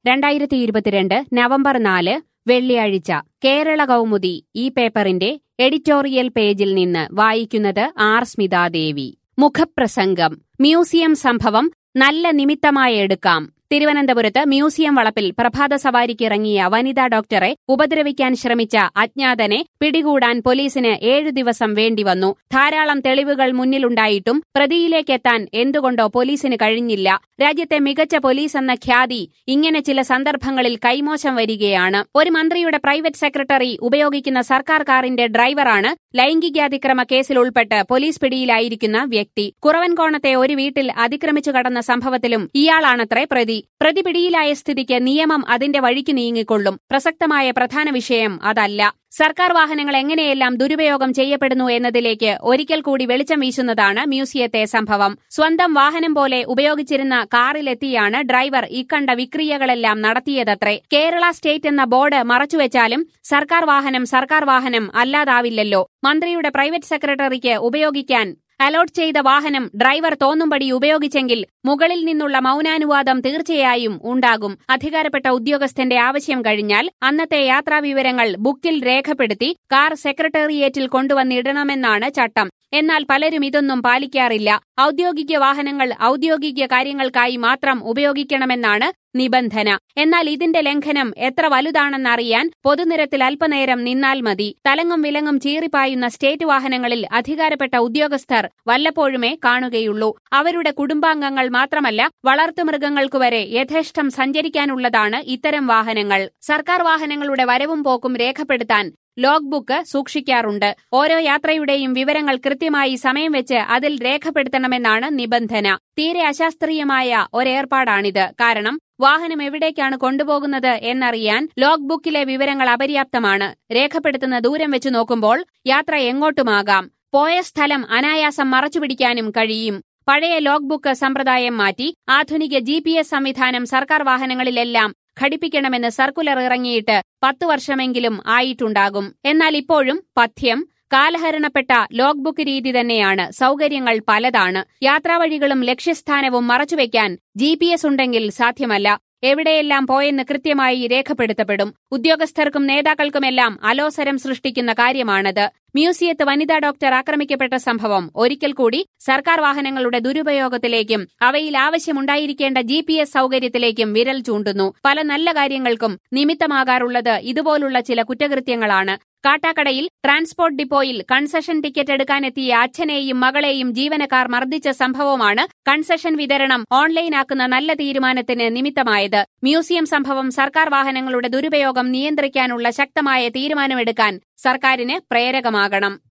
രണ്ടായിരത്തി ഇരുപത്തിരണ്ട് നവംബർ നാല് വെള്ളിയാഴ്ച കേരള കൗമുദി ഈ പേപ്പറിന്റെ എഡിറ്റോറിയൽ പേജിൽ നിന്ന് വായിക്കുന്നത് ആർ സ്മിതാദേവി മുഖപ്രസംഗം മ്യൂസിയം സംഭവം നല്ല നിമിത്തമായി എടുക്കാം തിരുവനന്തപുരത്ത് മ്യൂസിയം വളപ്പിൽ പ്രഭാത സവാരിക്കിറങ്ങിയ വനിതാ ഡോക്ടറെ ഉപദ്രവിക്കാൻ ശ്രമിച്ച അജ്ഞാതനെ പിടികൂടാൻ പോലീസിന് ഏഴു ദിവസം വേണ്ടിവന്നു ധാരാളം തെളിവുകൾ മുന്നിലുണ്ടായിട്ടും പ്രതിയിലേക്കെത്താൻ എന്തുകൊണ്ടോ പോലീസിന് കഴിഞ്ഞില്ല രാജ്യത്തെ മികച്ച പോലീസ് എന്ന ഖ്യാതി ഇങ്ങനെ ചില സന്ദർഭങ്ങളിൽ കൈമോശം വരികയാണ് ഒരു മന്ത്രിയുടെ പ്രൈവറ്റ് സെക്രട്ടറി ഉപയോഗിക്കുന്ന സർക്കാർ കാറിന്റെ ഡ്രൈവറാണ് ലൈംഗികാതിക്രമ കേസിൽ ഉൾപ്പെട്ട് പോലീസ് പിടിയിലായിരിക്കുന്ന വ്യക്തി കുറവൻകോണത്തെ ഒരു വീട്ടിൽ അതിക്രമിച്ചു കടന്ന സംഭവത്തിലും ഇയാളാണത്രേ പ്രതി പ്രതി പിടിയിലായ സ്ഥിതിക്ക് നിയമം അതിന്റെ വഴിക്ക് നീങ്ങിക്കൊള്ളും പ്രസക്തമായ പ്രധാന വിഷയം അതല്ല സർക്കാർ വാഹനങ്ങൾ എങ്ങനെയെല്ലാം ദുരുപയോഗം ചെയ്യപ്പെടുന്നു എന്നതിലേക്ക് ഒരിക്കൽ കൂടി വെളിച്ചം വീശുന്നതാണ് മ്യൂസിയത്തെ സംഭവം സ്വന്തം വാഹനം പോലെ ഉപയോഗിച്ചിരുന്ന കാറിലെത്തിയാണ് ഡ്രൈവർ ഇക്കണ്ട വിക്രിയകളെല്ലാം നടത്തിയതത്രേ കേരള സ്റ്റേറ്റ് എന്ന ബോർഡ് മറച്ചുവെച്ചാലും സർക്കാർ വാഹനം സർക്കാർ വാഹനം അല്ലാതാവില്ലല്ലോ മന്ത്രിയുടെ പ്രൈവറ്റ് സെക്രട്ടറിക്ക് ഉപയോഗിക്കാൻ അലോട്ട് ചെയ്ത വാഹനം ഡ്രൈവർ തോന്നുംപടി ഉപയോഗിച്ചെങ്കിൽ മുകളിൽ നിന്നുള്ള മൌനാനുവാദം തീർച്ചയായും ഉണ്ടാകും അധികാരപ്പെട്ട ഉദ്യോഗസ്ഥന്റെ ആവശ്യം കഴിഞ്ഞാൽ അന്നത്തെ യാത്രാവിവരങ്ങൾ ബുക്കിൽ രേഖപ്പെടുത്തി കാർ സെക്രട്ടേറിയറ്റിൽ കൊണ്ടുവന്നിടണമെന്നാണ് ചട്ടം എന്നാൽ പലരും ഇതൊന്നും പാലിക്കാറില്ല ഔദ്യോഗിക വാഹനങ്ങൾ ഔദ്യോഗിക കാര്യങ്ങൾക്കായി മാത്രം ഉപയോഗിക്കണമെന്നാണ് നിബന്ധന എന്നാൽ ഇതിന്റെ ലംഘനം എത്ര വലുതാണെന്നറിയാൻ പൊതുനിരത്തിൽ അല്പനേരം നിന്നാൽ മതി തലങ്ങും വിലങ്ങും ചീറിപ്പായുന്ന സ്റ്റേറ്റ് വാഹനങ്ങളിൽ അധികാരപ്പെട്ട ഉദ്യോഗസ്ഥർ വല്ലപ്പോഴുമേ കാണുകയുള്ളൂ അവരുടെ കുടുംബാംഗങ്ങൾ മാത്രമല്ല വളർത്തുമൃഗങ്ങൾക്കു വരെ യഥേഷ്ടം സഞ്ചരിക്കാനുള്ളതാണ് ഇത്തരം വാഹനങ്ങൾ സർക്കാർ വാഹനങ്ങളുടെ വരവും പോക്കും രേഖപ്പെടുത്താൻ ലോഗ് ബുക്ക് സൂക്ഷിക്കാറുണ്ട് ഓരോ യാത്രയുടെയും വിവരങ്ങൾ കൃത്യമായി സമയം വെച്ച് അതിൽ രേഖപ്പെടുത്തണമെന്നാണ് നിബന്ധന തീരെ അശാസ്ത്രീയമായ ഒരേർപ്പാടാണിത് കാരണം വാഹനം എവിടേക്കാണ് കൊണ്ടുപോകുന്നത് എന്നറിയാൻ ലോഗ് ബുക്കിലെ വിവരങ്ങൾ അപര്യാപ്തമാണ് രേഖപ്പെടുത്തുന്ന ദൂരം വെച്ച് നോക്കുമ്പോൾ യാത്ര എങ്ങോട്ടുമാകാം പോയ സ്ഥലം അനായാസം മറച്ചുപിടിക്കാനും കഴിയും പഴയ ലോഗ് ബുക്ക് സമ്പ്രദായം മാറ്റി ആധുനിക ജി സംവിധാനം സർക്കാർ വാഹനങ്ങളിലെല്ലാം ഘടിപ്പിക്കണമെന്ന് സർക്കുലർ ഇറങ്ങിയിട്ട് പത്തു വർഷമെങ്കിലും ആയിട്ടുണ്ടാകും എന്നാൽ ഇപ്പോഴും പഥ്യം കാലഹരണപ്പെട്ട ലോഗ് ബുക്ക് രീതി തന്നെയാണ് സൗകര്യങ്ങൾ പലതാണ് യാത്രാവഴികളും ലക്ഷ്യസ്ഥാനവും മറച്ചുവെക്കാൻ ജി ഉണ്ടെങ്കിൽ സാധ്യമല്ല എവിടെയെല്ലാം പോയെന്ന് കൃത്യമായി രേഖപ്പെടുത്തപ്പെടും ഉദ്യോഗസ്ഥർക്കും നേതാക്കൾക്കുമെല്ലാം അലോസരം സൃഷ്ടിക്കുന്ന കാര്യമാണത് മ്യൂസിയത്ത് വനിതാ ഡോക്ടർ ആക്രമിക്കപ്പെട്ട സംഭവം ഒരിക്കൽ കൂടി സർക്കാർ വാഹനങ്ങളുടെ ദുരുപയോഗത്തിലേക്കും അവയിൽ ആവശ്യമുണ്ടായിരിക്കേണ്ട ജി പി എസ് സൗകര്യത്തിലേക്കും വിരൽ ചൂണ്ടുന്നു പല നല്ല കാര്യങ്ങൾക്കും നിമിത്തമാകാറുള്ളത് ഇതുപോലുള്ള ചില കുറ്റകൃത്യങ്ങളാണ് കാട്ടാക്കടയിൽ ട്രാൻസ്പോർട്ട് ഡിപ്പോയിൽ കൺസെഷൻ ടിക്കറ്റ് എടുക്കാനെത്തിയ അച്ഛനെയും മകളെയും ജീവനക്കാർ മർദ്ദിച്ച സംഭവമാണ് കൺസെഷൻ വിതരണം ഓൺലൈനാക്കുന്ന നല്ല തീരുമാനത്തിന് നിമിത്തമായത് മ്യൂസിയം സംഭവം സർക്കാർ വാഹനങ്ങളുടെ ദുരുപയോഗം നിയന്ത്രിക്കാനുള്ള ശക്തമായ തീരുമാനമെടുക്കാൻ സർക്കാരിന് പ്രേരകമാകണം